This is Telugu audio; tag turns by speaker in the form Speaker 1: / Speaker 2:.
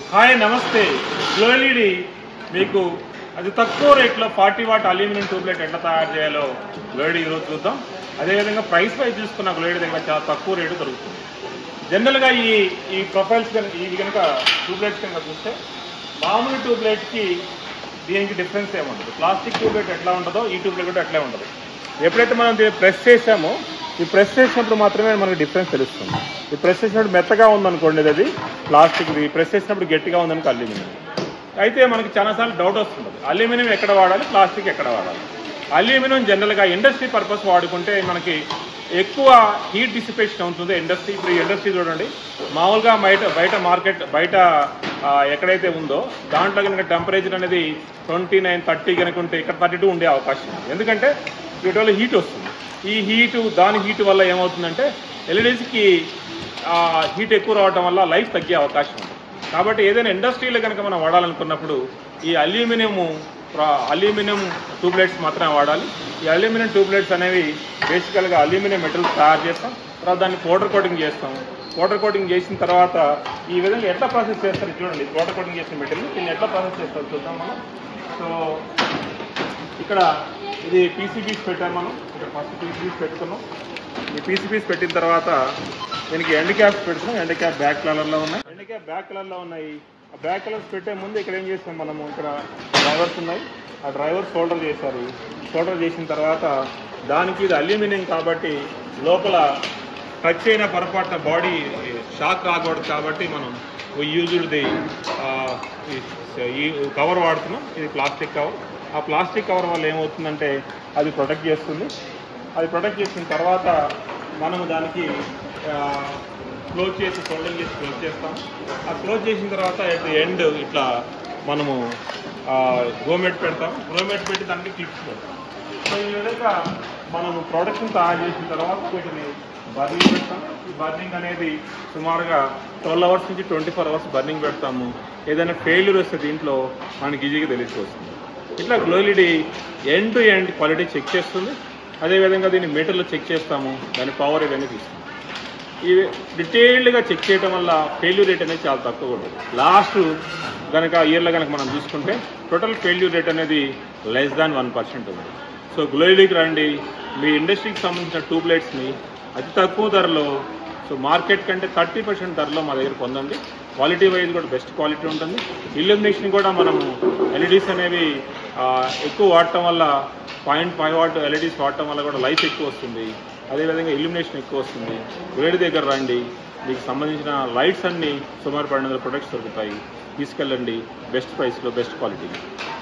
Speaker 1: హాయ్ నమస్తే గ్లోఎల్ఈడి మీకు అది తక్కువ రేట్లో ఫార్టీ వాట్ అల్యూమినియం ట్యూబ్లైట్ ఎట్లా తయారు చేయాలో గ్లోయిడి ఈరోజు చూద్దాం అదేవిధంగా ప్రైస్ వైజ్ చూసుకున్న గ్లోయిడి దగ్గర చాలా తక్కువ రేటు దొరుకుతుంది జనరల్గా ఈ ఈ ప్రొఫైల్స్ కనుక ఇవి కనుక ట్యూబ్లైట్స్ కనుక చూస్తే మామూలు ట్యూబ్లైట్కి దీనికి డిఫరెన్స్ ఏముండదు ప్లాస్టిక్ ట్యూబ్లైట్ ఎట్లా ఉంటుందో ఈ ట్యూబ్లైట్ కూడా అట్లే ఉంటుంది ఎప్పుడైతే మనం దీన్ని ప్రెస్ చేసామో ఈ ప్రెస్ చేసినప్పుడు మాత్రమే మనకి డిఫరెన్స్ తెలుస్తుంది ఈ ప్రెస్ చేసినప్పుడు మెత్తగా ఉందనుకోండి ఇది అది ప్లాస్టిక్ ఈ ప్రెస్ చేసినప్పుడు గట్టిగా ఉందనుకో అల్యూమినియం అయితే మనకి చాలాసార్లు డౌట్ వస్తుంది అల్యూమినియం ఎక్కడ వాడాలి ప్లాస్టిక్ ఎక్కడ వాడాలి అల్యూమినియం జనరల్గా ఇండస్ట్రీ పర్పస్ వాడుకుంటే మనకి ఎక్కువ హీట్ డిసిపేషన్ అవుతుంది ఇండస్ట్రీ ఇప్పుడు ఈ ఇండస్ట్రీ చూడండి మామూలుగా బయట బయట మార్కెట్ బయట ఆ, ఎక్కడైతే ఉందో దాంట్లో కనుక టెంపరేచర్ అనేది ట్వంటీ నైన్ థర్టీ కనుక ఉంటే ఇక్కడ థర్టీ టూ ఉండే అవకాశం ఉంది ఎందుకంటే వీటి హీట్ వస్తుంది ఈ హీటు దాని హీట్ వల్ల ఏమవుతుందంటే ఎల్ఈడీస్కి హీట్ ఎక్కువ రావడం వల్ల లైఫ్ తగ్గే అవకాశం ఉంది కాబట్టి ఏదైనా ఇండస్ట్రీలో కనుక మనం వాడాలనుకున్నప్పుడు ఈ అల్యూమినియం అల్యూమినియం ట్యూబ్లైట్స్ మాత్రమే వాడాలి ఈ అల్యూమినియం ట్యూబ్లైట్స్ అనేవి బేసికల్గా అల్యూమినియం మెటీరియల్ తయారు చేస్తాం తర్వాత దాన్ని పౌడర్ కోటింగ్ చేస్తాం పౌడర్ కోటింగ్ చేసిన తర్వాత ఈ విధంగా ఎట్లా ప్రాసెస్ చేస్తారు చూడండి పౌడర్ కోటింగ్ చేసిన మెటీరియల్ దీన్ని ఎట్లా ప్రాసెస్ చేస్తారు చూద్దాం మనం సో ఇక్కడ ఇది పీసీబీస్ పెట్టాం మనం ఇక్కడ ఫస్ట్ పీసీబీస్ పెట్టుకున్నాం ఈ పీసీబీస్ పెట్టిన తర్వాత దీనికి ఎండ్ క్యాప్స్ పెడుతున్నాం ఎండ్ క్యాప్ బ్యాక్ కలర్లో ఉన్నాయి ఎండ్ క్యాప్ బ్యాక్ కలర్లో ఉన్నాయి ఆ బ్యాక్ కలర్స్ పెట్టే ముందు ఇక్కడ ఏం చేస్తాం మనము ఇక్కడ డ్రైవర్స్ ఉన్నాయి ఆ డ్రైవర్స్ షోల్డర్ చేశారు షోల్డర్ చేసిన తర్వాత దానికి ఇది అల్యూమినియం కాబట్టి లోపల టచ్ అయిన పొరపాటున బాడీ షాక్ రాకూడదు కాబట్టి మనం యూజ్డ్ ది ఈ కవర్ వాడుతున్నాం ఇది ప్లాస్టిక్ కవర్ ఆ ప్లాస్టిక్ కవర్ వల్ల ఏమవుతుందంటే అది ప్రొటెక్ట్ చేస్తుంది అది ప్రొటెక్ట్ చేసిన తర్వాత మనము దానికి క్లోజ్ చేసి ఫోల్డింగ్ చేసి క్లోజ్ చేస్తాం ఆ క్లోజ్ చేసిన తర్వాత ఎట్ ది ఎండ్ ఇట్లా మనము గోమెట్ పెడతాం గోమెట్ పెట్టి దానికి క్లిప్స్ పెడతాం సో ఈ విధంగా మనము ప్రొడక్షన్ తయారు చేసిన తర్వాత వీటిని బర్నింగ్ పెడతాం ఈ బర్నింగ్ అనేది సుమారుగా ట్వెల్వ్ అవర్స్ నుంచి ట్వంటీ ఫోర్ అవర్స్ బర్నింగ్ పెడతాము ఏదైనా ఫెయిల్యూర్ వస్తే దీంట్లో మనకి ఈజీగా తెలిసిపోతుంది ఇట్లా గ్లోలిడి end to end quality check చేస్తుంది అదేవిధంగా దీన్ని మీటర్లో చెక్ చేస్తాము దాని పవర్ ఇవన్నీ తీస్తాము ఇవి డీటెయిల్డ్గా చెక్ చేయడం వల్ల ఫెయిల్యూర్ రేట్ అనేది చాలా తక్కువ ఉంటుంది లాస్ట్ కనుక ఇయర్లో కనుక మనం చూసుకుంటే టోటల్ ఫెయిల్యూర్ రేట్ అనేది లెస్ దాన్ వన్ పర్సెంట్ ఉంది సో గ్లోయిలీకి రండి మీ ఇండస్ట్రీకి సంబంధించిన ట్యూబ్ లైట్స్ని అతి తక్కువ ధరలో సో మార్కెట్ కంటే థర్టీ పర్సెంట్ ధరలో మా దగ్గర పొందండి క్వాలిటీ వైజ్ కూడా బెస్ట్ క్వాలిటీ ఉంటుంది ఇల్యూమినేషన్ కూడా మనము ఎల్ఈడీస్ అనేవి ఆ, ఎక్కువ వాడటం వల్ల పాయింట్ ఫైవ్ వాట్ ఎల్ఈడీస్ వాడటం వల్ల కూడా లైఫ్ ఎక్కువ వస్తుంది అదేవిధంగా ఇల్యూమినేషన్ ఎక్కువ వస్తుంది వేడి దగ్గర రండి మీకు సంబంధించిన లైట్స్ అన్నీ సుమారు పన్నెండు వందల ప్రొడక్ట్స్ దొరుకుతాయి తీసుకెళ్ళండి బెస్ట్ ప్రైస్లో బెస్ట్ క్వాలిటీ